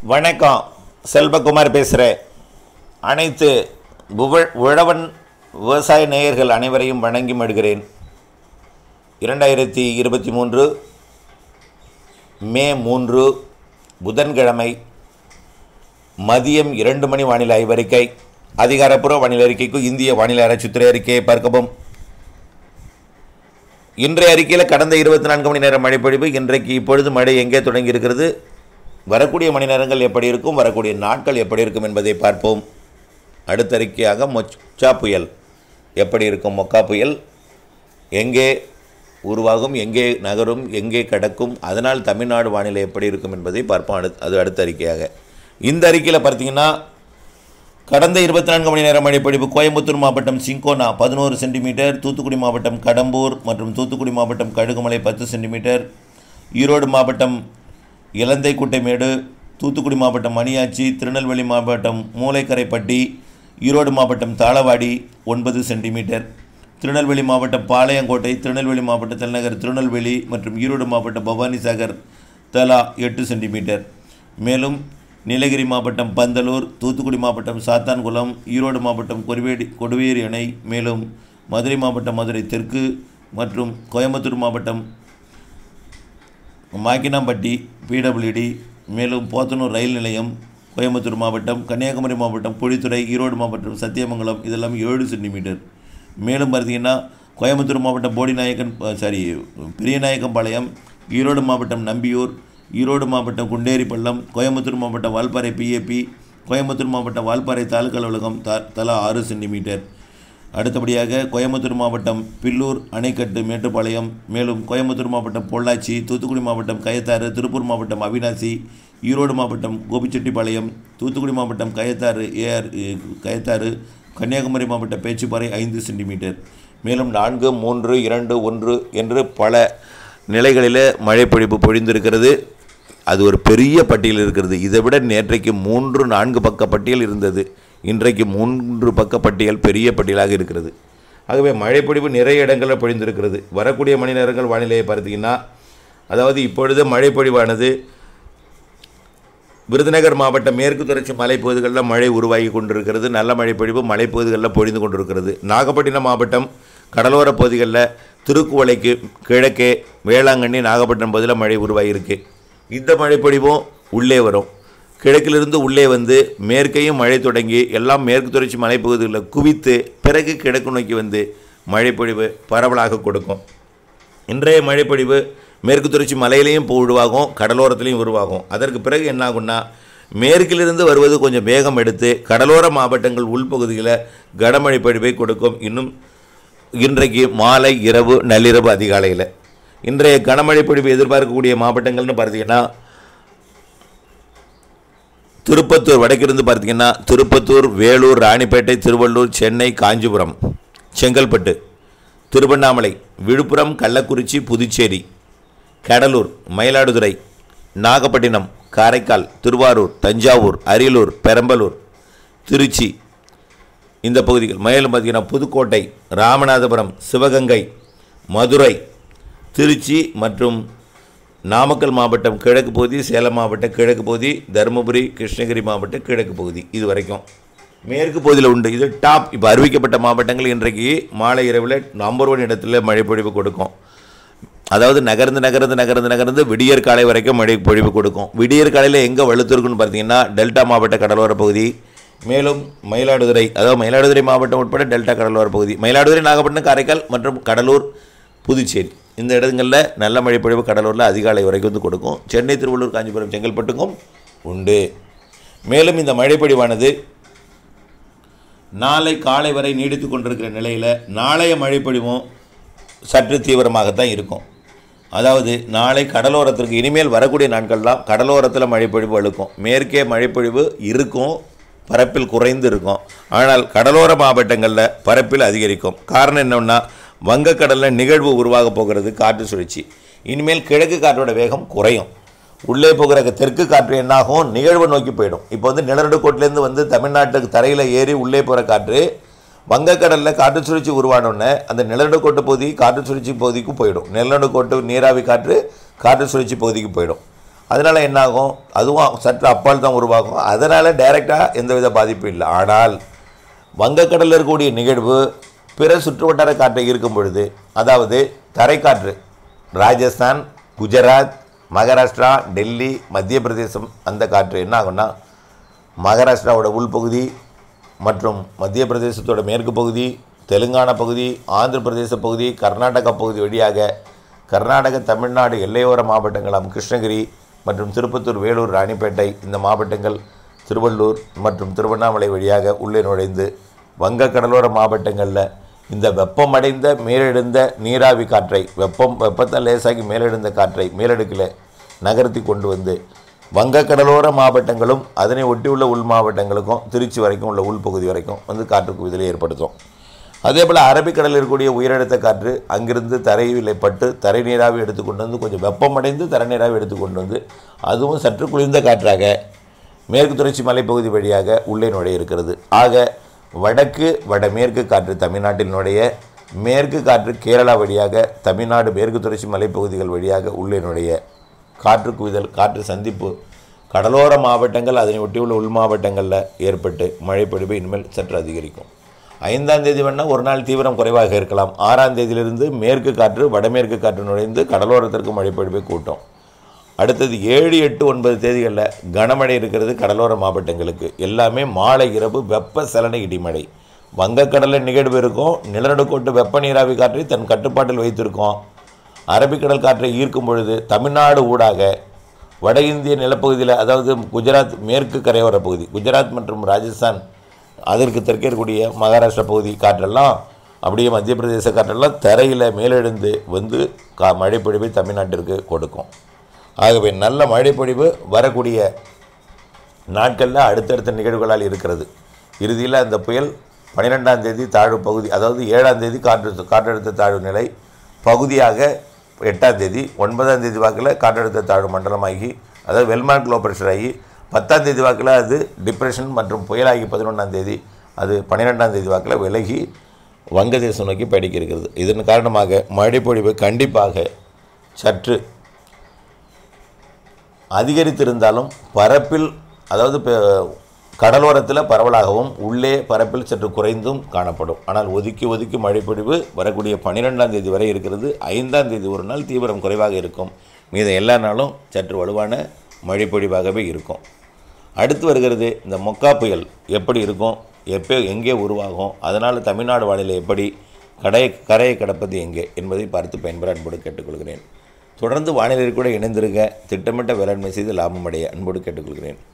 வணக்கம் செல்வகுமார் பேசுகிறேன் அனைத்து புவ- உழவன் விவசாய நேயர்கள் அனைவரையும் வணங்கி மடுகிறேன் இரண்டாயிரத்தி இருபத்தி மூன்று மே மூன்று புதன்கிழமை மதியம் இரண்டு மணி வானிலை ஆய்வறிக்கை அதிகாரப்பூர்வ வானிலை அறிக்கைக்கு இந்திய வானிலை ஆராய்ச்சித்துறை அறிக்கையை பார்க்கவும் இன்றைய அறிக்கையில் கடந்த இருபத்தி நான்கு மணி நேரம் மழைப்பொழிவு இன்றைக்கு இப்பொழுது மழை எங்கே தொடங்கி இருக்கிறது வரக்கூடிய மணி நேரங்கள் எப்படி இருக்கும் வரக்கூடிய நாட்கள் எப்படி இருக்கும் என்பதை பார்ப்போம் அடுத்த அறிக்கையாக மொச்சா புயல் எப்படி இருக்கும் மொக்கா புயல் எங்கே உருவாகும் எங்கே நகரும் எங்கே கடக்கும் அதனால் தமிழ்நாடு வானிலை எப்படி இருக்கும் என்பதை பார்ப்போம் அடுத் அது அடுத்த அறிக்கையாக இந்த அறிக்கையில் பார்த்தீங்கன்னா கடந்த இருபத்தி நான்கு மணி நேரம் மழைப்பொழிவு கோயம்புத்தூர் மாவட்டம் சிங்கோனா பதினோரு சென்டிமீட்டர் தூத்துக்குடி மாவட்டம் கடம்பூர் மற்றும் தூத்துக்குடி மாவட்டம் கழுகுமலை பத்து சென்டிமீட்டர் ஈரோடு மாவட்டம் இலந்தைக்குட்டைமேடு தூத்துக்குடி மாவட்டம் மணியாச்சி திருநெல்வேலி மாவட்டம் மூளைக்கரைப்பட்டி ஈரோடு மாவட்டம் தாளவாடி ஒன்பது சென்டிமீட்டர் திருநெல்வேலி மாவட்டம் பாளையங்கோட்டை திருநெல்வேலி மாவட்ட தலைநகர் திருநெல்வேலி மற்றும் ஈரோடு மாவட்டம் பவானிசாகர் தலா எட்டு சென்டிமீட்டர் மேலும் நீலகிரி மாவட்டம் பந்தலூர் தூத்துக்குடி மாவட்டம் சாத்தான்குளம் ஈரோடு மாவட்டம் கொருவேடி கொடுவேரி அணை மேலும் மதுரை மாவட்டம் மதுரை தெற்கு மற்றும் கோயம்புத்தூர் மாவட்டம் மாக்கினாம்பட்டி பிடபிள்யூடி மேலும் போத்தனூர் ரயில் நிலையம் கோயம்புத்தூர் மாவட்டம் கன்னியாகுமரி மாவட்டம் புழித்துறை ஈரோடு மாவட்டம் சத்தியமங்கலம் இதெல்லாம் ஏழு சென்டிமீட்டர் மேலும் பார்த்தீங்கன்னா கோயம்புத்தூர் மாவட்டம் போடிநாயக்கன் சாரி பெரியநாயக்கம்பாளையம் ஈரோடு மாவட்டம் நம்பியூர் ஈரோடு மாவட்டம் குண்டேரிப்பள்ளம் கோயம்புத்தூர் மாவட்டம் வால்பாறை பிஏபி கோயம்புத்தூர் மாவட்டம் வால்பாறை தாலுக்கா அலுவலகம் த தலா ஆறு சென்டிமீட்டர் அடுத்தபடியாக கோயம்புத்தூர் மாவட்டம் பில்லூர் அணைக்கட்டு மேட்டுப்பாளையம் மேலும் கோயம்புத்தூர் மாவட்டம் பொள்ளாச்சி தூத்துக்குடி மாவட்டம் கயத்தாறு திருப்பூர் மாவட்டம் அவினாசி ஈரோடு மாவட்டம் கோபிச்செட்டிப்பாளையம் தூத்துக்குடி மாவட்டம் கயத்தாறு ஏஆர் கயத்தாறு கன்னியாகுமரி மாவட்டம் பேச்சுப்பாறை ஐந்து சென்டிமீட்டர் மேலும் நான்கு மூன்று இரண்டு ஒன்று என்று பல நிலைகளில் மழை பொழிவு பொழிந்திருக்கிறது அது ஒரு பெரிய பட்டியல் இருக்கிறது இதை விட நேற்றைக்கு மூன்று நான்கு பக்க பட்டியல் இருந்தது இன்றைக்கு மூன்று பக்க பட்டியல் பெரிய பட்டியலாக இருக்கிறது ஆகவே மழைப்பொழிவு நிறைய இடங்களில் பொழிந்திருக்கிறது வரக்கூடிய மணி நேரங்கள் வானிலையை பார்த்தீங்கன்னா அதாவது இப்பொழுது மழைப்பொழிவானது விருதுநகர் மாவட்டம் மேற்கு தொடர்ச்சி மலைப்பகுதிகளில் மழை உருவாகி கொண்டிருக்கிறது நல்ல மழைப்பொழிவு மலைப்பகுதிகளில் பொழிந்து கொண்டிருக்கிறது நாகப்பட்டினம் மாவட்டம் கடலோர பகுதிகளில் திருக்குவளைக்கு கிழக்கே வேளாங்கண்ணி நாகப்பட்டினம் பகுதியில் மழை உருவாகியிருக்கு இந்த மழைப்பொழிவும் உள்ளே வரும் கிழக்கிலிருந்து உள்ளே வந்து மேற்கையும் மழை தொடங்கி எல்லாம் மேற்கு தொடர்ச்சி மலைப்பகுதிகளில் குவித்து பிறகு கிழக்கு நோக்கி வந்து மழைப்பொழிவு பரவலாக கொடுக்கும் இன்றைய மழைப்பொழிவு மேற்கு தொடர்ச்சி மலையிலையும் இப்போ உருவாகும் கடலோரத்துலேயும் உருவாகும் அதற்கு பிறகு என்ன ஆகும்னா மேற்கிலிருந்து வருவது கொஞ்சம் வேகம் எடுத்து கடலோர மாவட்டங்கள் உள்பகுதியில் கனமழை பொழிவை கொடுக்கும் இன்னும் இன்றைக்கு மாலை இரவு நள்ளிரவு அதிகாலையில் இன்றைய கனமழை பொழிவு எதிர்பார்க்கக்கூடிய மாவட்டங்கள்னு பார்த்தீங்கன்னா திருப்பத்தூர் வடக்கிருந்து பார்த்தீங்கன்னா திருப்பத்தூர் வேலூர் ராணிப்பேட்டை திருவள்ளூர் சென்னை காஞ்சிபுரம் செங்கல்பட்டு திருவண்ணாமலை விழுப்புரம் கள்ளக்குறிச்சி புதுச்சேரி கடலூர் மயிலாடுதுறை நாகப்பட்டினம் காரைக்கால் திருவாரூர் தஞ்சாவூர் அரியலூர் பெரம்பலூர் திருச்சி இந்த பகுதிகள் மேலும் பார்த்தீங்கன்னா புதுக்கோட்டை ராமநாதபுரம் சிவகங்கை மதுரை திருச்சி மற்றும் நாமக்கல் மாவட்டம் கிழக்கு பகுதி சேலம் மாவட்டம் கிழக்கு பகுதி தருமபுரி கிருஷ்ணகிரி மாவட்டம் கிழக்கு பகுதி இது வரைக்கும் மேற்கு பகுதியில் உண்டு இது டாப் இப்போ அறிவிக்கப்பட்ட மாவட்டங்கள் இன்றைக்கு மாலை இரவில் நம்பர் ஒன் இடத்துல மழை பொழிவு கொடுக்கும் அதாவது நகர்ந்து நகர்ந்து நகர்ந்து நகர்ந்து விடியற் காலை வரைக்கும் மழை பொழிவு கொடுக்கும் விடியற் காலையில் எங்கே வலுத்திருக்குன்னு பார்த்தீங்கன்னா டெல்டா மாவட்ட கடலோர பகுதி மேலும் மயிலாடுதுறை அதாவது மயிலாடுதுறை மாவட்டம் உட்பட டெல்டா கடலோர பகுதி மயிலாடுதுறை நாகப்பட்டினம் காரைக்கால் மற்றும் கடலூர் புதுச்சேரி இந்த இடங்களில் நல்ல மழை பொழிவு கடலூரில் அதிகாலை வரைக்கும் வந்து கொடுக்கும் சென்னை திருவள்ளூர் காஞ்சிபுரம் செங்கல்பட்டுக்கும் உண்டு மேலும் இந்த மழைப்பொழிவானது நாளை காலை வரை நீடித்து கொண்டிருக்கிற நிலையில் நாளைய மழைப்பொழிவும் சற்று தீவிரமாகத்தான் இருக்கும் அதாவது நாளை கடலோரத்திற்கு இனிமேல் வரக்கூடிய நாட்கள்லாம் கடலோரத்தில் மழைப்பொழிவு அழுக்கும் மேற்கே மழைப்பொழிவு இருக்கும் பரப்பில் குறைந்து இருக்கும் ஆனால் கடலோர மாவட்டங்களில் பரப்பில் அதிகரிக்கும் காரணம் என்னன்னா வங்கக்கடலில் நிகழ்வு உருவாக போகிறது காற்று சுழற்சி இனிமேல் கிழக்கு காற்றோட வேகம் குறையும் உள்ளே போகிற தெற்கு காற்று என்னாகும் நிகழ்வு நோக்கி போயிடும் இப்போ வந்து நிலநடுக்கோட்டிலேருந்து வந்து தமிழ்நாட்டுக்கு தரையில் ஏறி உள்ளே போகிற காற்று வங்கக்கடலில் காற்று சுழற்சி உருவானோடனே அந்த நிலநடுக்கோட்டு பகுதி காற்று சுழற்சி பகுதிக்கு போயிடும் நிலநடுக்கோட்டு நீராவி காற்று காற்று சுழற்சி பகுதிக்கு போயிடும் அதனால் என்னாகும் அதுவும் சற்று அப்பால் தான் உருவாகும் அதனால் டைரெக்டாக எந்தவித பாதிப்பும் இல்லை ஆனால் வங்கக்கடலில் இருக்கக்கூடிய நிகழ்வு பிற சுற்றுவட்டார காற்றை இருக்கும் பொழுது அதாவது தரைக்காற்று ராஜஸ்தான் குஜராத் மகாராஷ்டிரா டெல்லி மத்திய பிரதேசம் அந்த காற்று என்ன ஆகும்னா மகாராஷ்டிராவோட உள்பகுதி மற்றும் மத்திய பிரதேசத்தோட மேற்கு பகுதி தெலுங்கானா பகுதி ஆந்திர பிரதேச பகுதி கர்நாடகா பகுதி வழியாக கர்நாடக தமிழ்நாடு எல்லையோர மாவட்டங்களாம் கிருஷ்ணகிரி மற்றும் திருப்பத்தூர் வேலூர் ராணிப்பேட்டை இந்த மாவட்டங்கள் திருவள்ளூர் மற்றும் திருவண்ணாமலை வழியாக உள்ளே நுழைந்து வங்க கடலோர மாவட்டங்களில் இந்த வெப்பமடைந்த மேலெழுந்த நீராவி காற்றை வெப்பம் வெப்பத்தால் லேசாகி மேலெழுந்த காற்றை மேலடுக்கில் நகர்த்தி கொண்டு வந்து வங்க கடலோர மாவட்டங்களும் அதனை ஒட்டியுள்ள உள் மாவட்டங்களுக்கும் திருச்சி வரைக்கும் உள்ள உள்பகுதி வரைக்கும் வந்து காற்று குவிதலை ஏற்படுத்தும் அதே போல் அரபிக்கடலில் இருக்கக்கூடிய உயரழுத்த காற்று அங்கிருந்து தரையில் பட்டு தரை நீராவி எடுத்துக்கொண்டு வந்து கொஞ்சம் வெப்பமடைந்து தரை நீராவி எடுத்துக்கொண்டு வந்து அதுவும் சற்று குளிர்ந்த காற்றாக மேற்கு தொடர்ச்சி மலைப்பகுதி வழியாக உள்ளே நுழைய இருக்கிறது ஆக வடக்கு வடமேற்கு காற்று தமிழ்நாட்டில் நுழைய மேற்கு காற்று கேரளா வழியாக தமிழ்நாடு மேற்கு தொடர்ச்சி மலைப்பகுதிகள் வழியாக உள்ளே நுழைய காற்று குவிதல் காற்று சந்திப்பு கடலோர மாவட்டங்கள் அதனை ஒட்டியுள்ள உள் மாவட்டங்களில் ஏற்பட்டு மழை பொழிவு இனிமேல் சற்று அதிகரிக்கும் ஐந்தாம் தேதி வேணால் ஒரு நாள் தீவிரம் குறைவாக இருக்கலாம் ஆறாம் தேதியிலிருந்து மேற்கு காற்று வடமேற்கு காற்று நுழைந்து கடலோரத்திற்கு மழை பொழிவை கூட்டும் அடுத்தது ஏழு எட்டு ஒன்பது தேதிகளில் கனமழை இருக்கிறது கடலோர மாவட்டங்களுக்கு எல்லாமே மாலை இரவு வெப்ப சலன இடிமழை வங்கக்கடலில் நிகழ்வு இருக்கும் நிலநடுக்கோட்டு வெப்ப நீராவி காற்றை தன் கட்டுப்பாட்டில் வைத்திருக்கோம் அரபிக்கடல் காற்றை ஈர்க்கும் பொழுது தமிழ்நாடு ஊடாக வட இந்திய நிலப்பகுதியில் அதாவது குஜராத் மேற்கு கரையோர பகுதி குஜராத் மற்றும் ராஜஸ்தான் அதற்கு தெற்கே இருக்கக்கூடிய மகாராஷ்டிரா பகுதி காற்றெல்லாம் அப்படியே மத்திய பிரதேச காற்றெல்லாம் தரையில் மேலெழுந்து வந்து கா மழைப்பொழிவை தமிழ்நாட்டிற்கு கொடுக்கும் ஆகவே நல்ல மழைப்பொழிவு வரக்கூடிய நாட்களில் அடுத்தடுத்த நிகழ்வுகளால் இருக்கிறது இறுதியில் அந்த புயல் பன்னிரெண்டாம் தேதி தாழ்வு பகுதி அதாவது ஏழாம் தேதி காற்று காற்றழுத்த தாழ்வு நிலை பகுதியாக எட்டாம் தேதி ஒன்பதாம் தேதி வாக்கில் காற்றழுத்த தாழ்வு மண்டலமாகி அதாவது வெல்மார்க் லோ ப்ரெஷர் ஆகி பத்தாம் தேதி வாக்கில் அது டிப்ரெஷன் மற்றும் புயலாகி பதினொன்றாம் தேதி அது பன்னிரெண்டாம் தேதி வாக்கில் விலகி வங்கதேசம் நோக்கி படிக்க இருக்கிறது இதன் காரணமாக மழைப்பொழிவு கண்டிப்பாக சற்று அதிகரித்திருந்தாலும் பரப்பில் அதாவது இப்போ கடலோரத்தில் பரவலாகவும் உள்ளே பரப்பில் சற்று குறைந்தும் காணப்படும் ஆனால் ஒதுக்கி ஒதுக்கி மழைப்பொழிவு வரக்கூடிய பன்னிரெண்டாம் தேதி வரை இருக்கிறது ஐந்தாம் தேதி ஒரு நாள் தீவிரம் குறைவாக இருக்கும் மீத எல்லா நாளும் சற்று வலுவான மழைப்பொழிவாகவே இருக்கும் அடுத்து வருகிறது இந்த மொக்கா புயல் எப்படி இருக்கும் எப்போ எங்கே உருவாகும் அதனால் தமிழ்நாடு வானிலை எப்படி கடை கரையை கடப்பது எங்கே என்பதை பார்த்து பயன்பெற அன்போடு கேட்டுக்கொள்கிறேன் தொடர்ந்து வானிலை கூட இணைந்திருக்க திட்டமிட்ட வேளாண்மை செய்து லாபம் அடைய அன்போடு கேட்டுக்கொள்கிறேன்